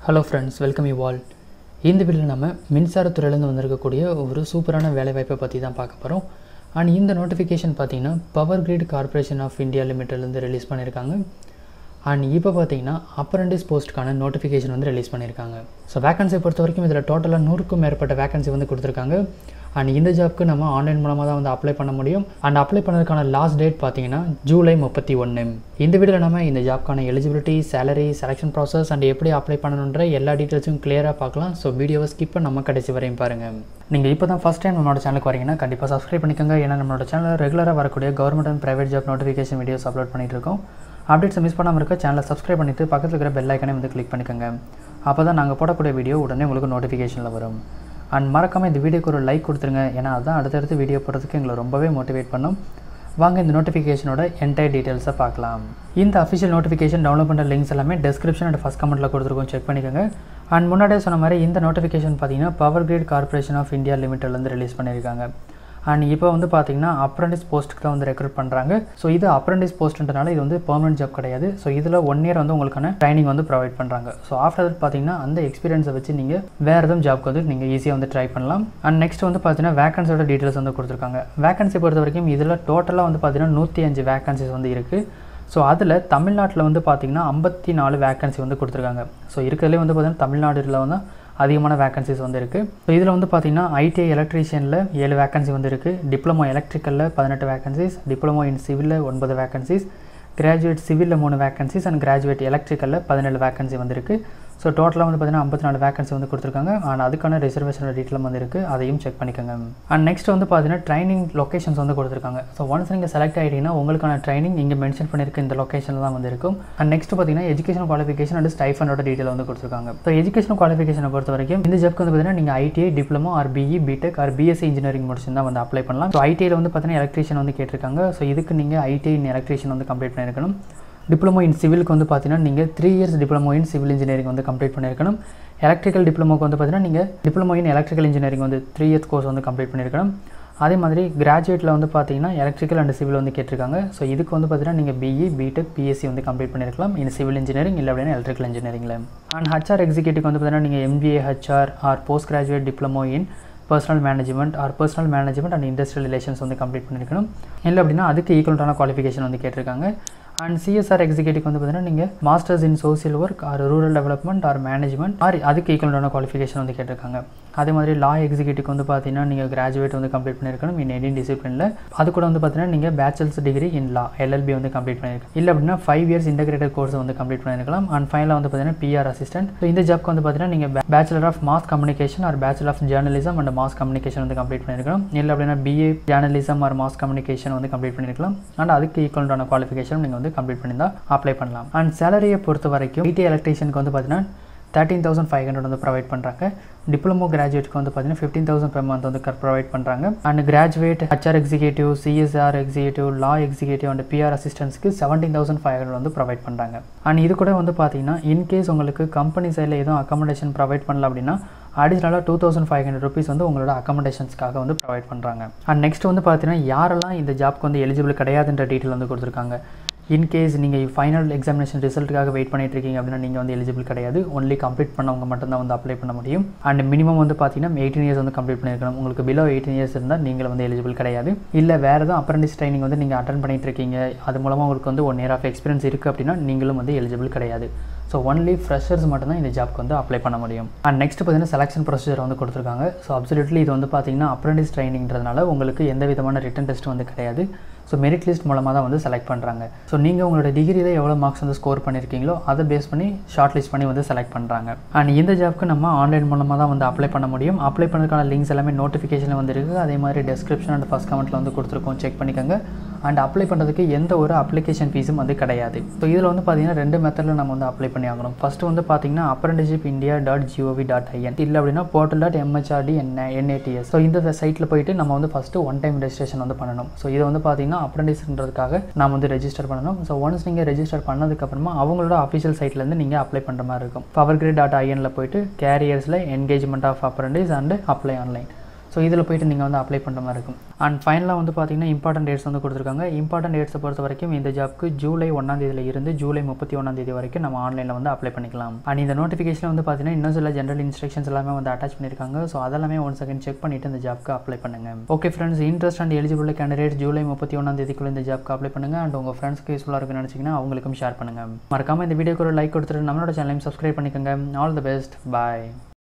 hello friends welcome you all இந்த வீடியோவில் நம்ம மின்சாரத்துறையிலேருந்து வந்திருக்கக்கூடிய ஒரு சூப்பரான வேலைவாய்ப்பை பற்றி தான் பார்க்க போகிறோம் அண்ட் இந்த நோட்டிஃபிகேஷன் பார்த்தீங்கன்னா power grid corporation of India லிமிட்டட்லேருந்து ரிலீஸ் பண்ணியிருக்காங்க அண்ட் இப்போ பார்த்தீங்கன்னா அப்ரண்டிஸ் போஸ்ட்டுக்கான நோட்டிஃபிகேஷன் வந்து ரிலீஸ் பண்ணியிருக்காங்க ஸோ வேகன்சி பொறுத்த வரைக்கும் இதில் டோட்டலாக நூறுக்கும் மேற்பட்ட வேகன்சி வந்து கொடுத்துருக்காங்க அண்ட் இந்த ஜாப்க்கு நம்ம ஆன்லைன் மூலமாக தான் வந்து அப்ளை பண்ண முடியும் அண்ட் அப்ளை பண்ணதுக்கான லாஸ்ட் டேட் பார்த்தீங்கன்னா ஜூலை முப்பத்தி ஒன்று இந்த வீடியோவில் நம்ம இந்த ஜாப்க்கான eligibility salary selection process and எப்படி அப்ளை பண்ணணுன்ற எல்லா டீட்டெயில்ஸும் கிளியராக பார்க்கலாம் ஸோ வீடியோவை ஸ்கிப் நம்ம கடைசி வரையும் பாருங்கள் நீங்கள் இப்போ தான் ஃபஸ்ட் டைம் நம்மளோட சேனலுக்கு வரீங்கன்னா கண்டிப்பாக சப்ஸ்கிரைப் பண்ணிக்கோங்க ஏன்னா நம்மளோட சேனலில் ரெகுலராக வரக்கூடிய government and private job notification videos upload பண்ணிட்டு இருக்கோம் அப்டேட்ஸை மிஸ் பண்ணாமல் இருக்க சேனலை சப்ஸ்கிரைப் பண்ணிவிட்டு பக்கத்தில் இருக்கிற பெல் ஐக்கனே வந்து கிளிக் பண்ணிக்கோங்க அப்போ தான் நாங்கள் போடக்கூடிய வீடியோ உடனே உங்களுக்கு நோட்டிஃபிகேஷனில் வரும் அண்ட் மறக்காமல் இந்த வீடியோக்கு ஒரு லைக் கொடுத்துருங்க ஏன்னா அதுதான் அடுத்தடுத்து வீடியோ போடுறதுக்கு எங்களை ரொம்பவே மோட்டிவேட் பண்ணும் வாங்க இந்த நோட்டிஃபிகேஷனோட என்டையர் டீட்டெயில்ஸை பார்க்கலாம் இந்த அஃபிஷியல் நோட்டிஃபிகேஷன் டவுன்லோட் பண்ணுற லிங்க்ஸ் எல்லாமே டிஸ்கிரிப்ஷன் அண்ட் ஃபஸ்ட் கமெண்ட்டில் கொடுத்துருக்கோம் செக் பண்ணிக்கோங்க அண்ட் முன்னாடியே சொன்ன மாதிரி இந்த நோட்டிஃபிகேஷன் பார்த்தீங்கன்னா power grid corporation of India லிமிட்டட்லேருந்து ரிலீஸ் பண்ணியிருக்காங்க அண்ட் இப்போ வந்து பார்த்தீங்கன்னா அப்ரண்டிஸ் போஸ்ட்டுக்கு தான் வந்து ரெக்ரூட் பண்ணுறாங்க ஸோ இது அப்ரண்டிஸ் போஸ்ட்ன்றனால இது வந்து பெர்மனன்ட் ஜாப் கிடையாது ஸோ இதில் ஒன் இயர் வந்து உங்களுக்கான ட்ரைனிங் வந்து ப்ரொவைட் பண்ணுறாங்க ஸோ ஆஃப்டர் தட் பார்த்தீங்கன்னா அந்த எக்ஸ்பீரியன்ஸை வச்சு நீங்கள் வேறு எதுவும் ஜாப்க்கு வந்து நீங்கள் ஈஸியாக வந்து ட்ரை பண்ணலாம் அண்ட் நெக்ஸ்ட் வந்து பார்த்தீங்கன்னா வேகன்சியோட டீட்டெயில்ஸ் வந்து கொடுத்துருக்காங்க வேகன்சி பொறுத்த வரைக்கும் இதில் டோட்டலாக வந்து பார்த்தீங்கன்னா நூற்றி அஞ்சு வேகன்சிஸ் வந்து இருக்குது ஸோ அதில் தமிழ்நாட்டில் வந்து பார்த்திங்கன்னா ஐம்பத்தி நாலு வேகன்சி வந்து கொடுத்துருக்காங்க ஸோ இருக்கிறதுலே வந்து பார்த்திங்கன்னா தமிழ்நாடுல வந்து அதிகமான வேகன்சிஸ் வந்து இருக்குது ஸோ இதில் வந்து பார்த்திங்கன்னா ஐடிஐ எலக்ட்ரீஷியனில் ஏழு வேகன்சி வந்து இருக்குது டிப்ளமோ எலக்ட்ரிக்கலில் பதினெட்டு வேகன்சிஸ் டிப்ளமோ இன் சிவிலில் ஒன்பது வேகன்சிஸ் கிராஜுவேட் சிவிலில் மூணு வேகன்சிஸ் அண்ட் கிராஜுவேட் எலக்ட்ரிக்கலில் பதினேழு வேகன்சி வந்து இருக்குது ஸோ டோட்டலாக வந்து பார்த்தீங்கன்னா ஐம்பத்தி நாலு வேகன்சி வந்து கொடுத்துருக்காங்க அண்ட் அதுக்கான ரிசர்வேஷனோட டீட்டெயில் வந்து இருக்குது அதையும் செக் பண்ணிக்கோங்க அண்ட் நெக்ஸ்ட் வந்து பார்த்தீங்கன்னா ட்ரைனிங் லொக்கேஷன்ஸ் வந்து கொடுத்துருக்காங்க ஸோ ஒன்ஸ் நீங்கள் செலக்ட் ஆகிட்டீங்கன்னா உங்களுக்கான ட்ரைனிங் இங்கே மென்ஷன் பண்ணியிருக்க இந்த லொக்கேஷனில் தான் வந்து இருக்கும் அண்ட் நெக்ஸ்ட் பார்த்தீங்கன்னா எஜுகேஷன் குவாலிஃபிகேஷன் அண்ட் ஸ்டைஃபனோட டீட்டெயில் வந்து கொடுத்துருக்காங்க ஸோ எஜுகேஷன் குவாலிஃபிகேஷனை பொறுத்த வரைக்கும் இந்த ஜப்க்கு வந்து பார்த்தீங்கன்னா நீங்கள் ITI diploma or BE BTech or BSc engineering முடிச்சு தான் வந்து அப்ளை பண்ணலாம் ஸோ ஐடிஐயில் வந்து பார்த்தீங்கன்னா எலக்ட்ரிஷியன் வந்து கேட்டிருக்காங்க ஸோ இதுக்கு நீங்கள் ஐடிஐ இன் எலக்ட்ரிஷியன் வந்து கம்ப்ளீட் பண்ணியிருக்கணும் டிப்ளமோ இன் சிவிலுக்கு வந்து பார்த்தீங்கன்னா நீங்கள் three years diploma in civil engineering வந்து கம்ப்ளீட் பண்ணியிருக்கணும் எலக்ட்ரிக்கல் டிப்ளமோக்கு வந்து பார்த்தீங்கன்னா நீங்கள் டிப்ளமோ இன் எலக்ட்ரிக்கல் இன்ஜினியரிங் வந்து த்ரீ இயர்ஸ் கோர்ஸ் வந்து கம்ப்ளீட் பண்ணியிருக்கணும் அதே மாதிரி கிராஜுவேட்டில் வந்து பார்த்தீங்கன்னா எலக்ட்ரிக்கல் அண்ட் சிவில் வந்து கேட்டிருக்காங்க ஸோ இதுக்கு வந்து பார்த்தீங்கன்னா நீங்கள் பிஇ பிடெக் பிஎஸ்சி வந்து கம்ப்ளீட் பண்ணியிருக்கலாம் இன் சிவில் இன்ஜினியரிங் இல்லை அப்படின்னா எலக்ட்ரிக்கல் இன்ஜினியரிங்கில் அண்ட் ஹச்ஆர் எக்ஸிகூட்டிவ் வந்து பார்த்தீங்கன்னா நீங்கள் MBA HR or post graduate diploma in personnel management or personnel management and industrial relations வந்து கம்ப்ளீட் பண்ணியிருக்கணும் இல்லை அப்படின்னா அதுக்கு ஈக்குவலான குவாலிஃபிகேஷன் வந்து கேட்டிருக்காங்க அண்ட் சிஎஸ்ஆர் எக்ஸிகூட்டிவ் வந்து பார்த்தீங்கன்னா நீங்கள் masters in social work or rural development or management or அதுக்கு ஈக்குவலான குவாலிஃபிகேஷன் வந்து கேட்டிருக்காங்க அதே மாதிரி லா எக்ஸிகூட்டிவ் வந்து பார்த்தீங்கன்னா நீங்கள் கிராஜுவேட் வந்து கம்ப்ளீட் பண்ணியிருக்கணும் இன் எனி டிசிப்ளினில் அது கூட வந்து பார்த்தீங்கன்னா நீங்கள் bachelors degree in law LLB வந்து கம்ப்ளீட் பண்ணியிருக்கணும் இல்லை அப்படின்னா ஃபைவ் இயர்ஸ் இன்டகிரேட்டட் கோர்ஸ் வந்து கம்ப்ளீட் பண்ணியிருக்கலாம் அண்ட் ஃபைனலாக வந்து பார்த்தீங்கன்னா பிஆர் அசிஸ்டன்ட் ஸோ இந்த ஜாப்க்கு வந்து பார்த்தீங்கன்னா நீங்கள் bachelor of mass communication or bachelor of journalism and mass communication வந்து கம்ப்ளீட் பண்ணியிருக்கணும் இல்லை அப்படின்னா BA journalism or mass communication வந்து கம்ப்ளீட் பண்ணியிருக்கலாம் அண்ட் அதுக்கு ஈக்குவலான குவாலிஃபிகேஷன் நீங்கள் வந்து கம்ப்ளீட் பண்ணியிருந்தால் அப்ளை பண்ணலாம் அண்ட் சேலரியை பொறுத்த வரைக்கும் ஐடி எலக்ட்ரீஷியனுக்கு வந்து பார்த்தீங்கன்னா தேர்ட்டீன் தௌசண்ட் ஃபைவ் ஹண்ட்ரட் வந்து ப்ரொவைட் பண்ணுறாங்க டிப்ளமோ கிராஜுவேட்க்கு வந்து பார்த்தீங்கன்னா ஃபிஃப்டீன் தௌசண்ட் பெர் மந்த் வந்து ப்ரொவைட் பண்ணுறாங்க and graduate HR executive CSR executive law executive and PR அசிஸ்டன்ஸ்க்கு செவன்டீன் தௌசண்ட் ஃபைவ் ஹண்ட்ரட் வந்து ப்ரொவைட் பண்ணுறாங்க அண்ட் இது கூட வந்து பார்த்தீங்கன்னா இன்கேஸ் உங்களுக்கு கம்பெனி சைடில் எதுவும் அக்காமடேஷன் ப்ரொவைட் பண்ணல அப்படின்னா அடிஷ்னலாக two thousand five hundred rupees வந்து உங்களோட அக்காமடேஷன்ஸ்க்காக வந்து ப்ரொவைட் பண்ணுறாங்க அண்ட் நெக்ஸ்ட் வந்து பார்த்தீங்கன்னா யாரெல்லாம் இந்த ஜாப்க்கு வந்து எலிஜிபிள் கிடையாதுன்ற டீட்டெயில் வந்து கொடுத்துருக்காங்க இன்கேஸ் நீங்கள் ஃபைனல் எக்ஸாமினேஷன் ரிசல்ட்டுக்காக வெயிட் பண்ணிட்டு இருக்கீங்க அப்படின்னா நீங்கள் வந்து எலிஜிபிள் கிடையாது ஒன்லி கம்ப்ளீட் பண்ணவங்க மட்டும்தான் வந்து அப்ளை பண்ண முடியும் அண்ட் மினிமம் வந்து பார்த்தீங்கன்னா எயிட்டீன் இயர்ஸ் வந்து கம்ப்ளீட் பண்ணியிருக்கணும் உங்களுக்கு பிலோ எயிட்டீன் இயர்ஸ் இருந்தால் நீங்கள் வந்து எலிஜிபிள் கிடையாது இல்லை வேறு எதுவும் அப்ரண்டிஸ் ட்ரைனிங் வந்து நீங்கள் அட்டன் பண்ணிட்டு இருக்கீங்க அது மூலமாக உங்களுக்கு வந்து ஒன் இயர் ஆஃப் எக்ஸ்பீரியன்ஸ் இருக்குது அப்படின்னா நீங்களும் வந்து எலிஜிபிள் கிடையாது ஸோ ஒன்லி ஃப்ரெஷர்ஸ் மட்டும்தான் இந்த ஜாப்க்கு வந்து அப்ளை பண்ண முடியும் அண்ட் நெக்ஸ்ட் பார்த்தீங்கன்னா செலெக்ஷன் ப்ரொசீஜர் வந்து கொடுத்துருக்காங்க ஸோ அப்சல்யூட்லி இது வந்து பார்த்தீங்கன்னா அப்ரண்டிஸ் ட்ரைனிங்கிறதுனால உங்களுக்கு எந்த விதமான ரிட்டன் டெஸ்ட் வந்து கிடையாது ஸோ மெரிட் லிஸ்ட் மூலமாக தான் வந்து செலக்ட் பண்ணுறாங்க ஸோ நீங்கள் உங்களோட டிகிரியில் எவ்வளோ மார்க்ஸ் வந்து ஸ்கோர் பண்ணியிருக்கீங்களோ அதை பேஸ் பண்ணி ஷார்ட் லிஸ்ட் பண்ணி வந்து செலக்ட் பண்ணுறாங்க அண்ட் இந்த ஜாப்க்கு நம்ம ஆன்லைன் மூலமாக தான் வந்து அப்ளை பண்ண முடியும் அப்ளை பண்ணதுக்கான லிங்க்ஸ் எல்லாமே நோட்டிஃபிகேஷனில் வந்து இருக்குது அதே மாதிரி டெஸ்கிரிப்ஷன் அண்ட் ஃபஸ்ட் கமெண்ட்டில் வந்து கொடுத்துருக்கோம் செக் பண்ணிக்கோங்க அண்ட் அப்ளை பண்ணுறதுக்கு எந்த ஒரு அப்ளிகேஷன் ஃபீஸும் வந்து கிடையாது ஸோ இதில் வந்து பார்த்தீங்கன்னா ரெண்டு மெத்தடில் நம்ம வந்து அப்ளை பண்ணி ஆகணும் ஃபஸ்ட்டு வந்து பார்த்தீங்கன்னா apprenticeship India dot gov dot in இல்லை அப்படின்னா portal dot MHRD N NATS so இந்த சைட்டில் போயிட்டு நம்ம வந்து ஃபஸ்ட்டு ஒன் டைம் ரெஜிஸ்ட்ரேஷன் வந்து பண்ணணும் ஸோ இதை வந்து பார்த்தீங்கன்னா அப்ரண்டிஸ்ன்றதுக்காக நாம் வந்து ரெஜிஸ்டர் பண்ணணும் ஸோ ஒன்ஸ் நீங்கள் ரெஜிஸ்டர் பண்ணதுக்கப்புறமா அவங்களோட அஃபிஷியல் சைட்லேருந்து நீங்கள் அப்ளை பண்ணுற மாதிரி இருக்கும் பவர் கிரிட் டாட் ஐஎனில் போயிட்டு கேரியர்ஸில் engagement of apprentice and apply online so இதில் போயிட்டு நீங்கள் வந்து அப்ளை பண்ணுற மாதிரி இருக்கும் அண்ட் ஃபைனலாக வந்து பார்த்தீங்கன்னா இம்பார்ட்டன்ட் டேட்ஸ் வந்து கொடுத்துருக்காங்க இம்பார்ட்டன்ட் டேட்ஸை பொறுத்த வரைக்கும் இந்த ஜாப்க்கு ஜூலை ஒன்றாம் தேதியில இருந்து ஜூலை முப்பத்தி ஒன்றாம் தேதி வரைக்கும் நம்ம ஆன்லைனில் வந்து அப்ளை பண்ணிக்கலாம் அண்ட் இந்த நோட்டிஃபிகேஷன் வந்து பார்த்தீங்கன்னா இன்னும் சில ஜென்ரல் இன்ஸ்ட்ரக்ஷன்ஸ் எல்லாமே வந்து அட்டாச் பண்ணியிருக்காங்க ஸோ அதெல்லாமே ஒன் செகண்ட் செக் பண்ணிட்டு இந்த ஜாப்க்கு அப்ளை பண்ணுங்க okay friends interest and eligible candidate July முப்பத்தி ஒன்றாம் தேதிக்குள்ள இந்த ஜாப்க்கு அப்ளை பண்ணுங்க அண்ட் உங்கள் ஃப்ரெண்ட்ஸ்க்கு யூஸ்ஃபுல்லாக இருக்குன்னு நினச்சிங்கன்னா அவங்களுக்கும் ஷேர் பண்ணுங்க மறக்காம இந்த வீடியோக்கு ஒரு லைக் கொடுத்துட்டு நம்மளோட சேனலையும் சப்ஸ்கிரைப் பண்ணிக்கோங்க ஆல் தி பெஸ்ட் பாய்